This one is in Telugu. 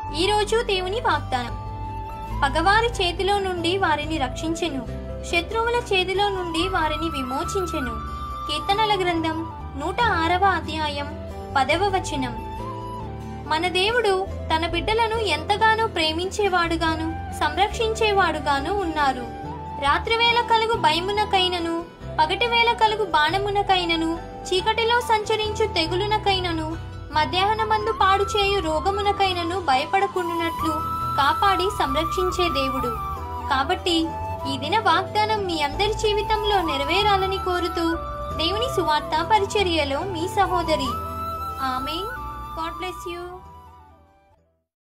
ఈరోజు దేవుని వాగ్దానం పగవారి చేతిలో నుండి వారిని రక్షించెను శత్రువుల చేతిలో నుండి వారిని విమోచించెను కీర్తనల గ్రంథం నూట ఆరవ అధ్యాయం పదవ వచనం మన దేవుడు తన బిడ్డలను ఎంతగానో ప్రేమించేవాడుగాను సంరక్షించేవాడుగాను ఉన్నారు రాత్రివేళ కలుగు భయమునకైనను పగటివేళ కలుగు బాణమునకైనను చీకటిలో సంచరించు తెగులునకైనను మధ్యాహ్నమందు పాడు చేయు రోగమునకైనను భయపడకుండునట్లు కాపాడి సంరక్షించే దేవుడు కాబట్టి ఈ దిన వాగ్దానం మీ అందరి జీవితంలో నెరవేరాలని కోరుతూ దేవుని సువార్త పరిచర్యలో మీ సహోదరి ఆమెన్ గాడ్ బ్లెస్ యూ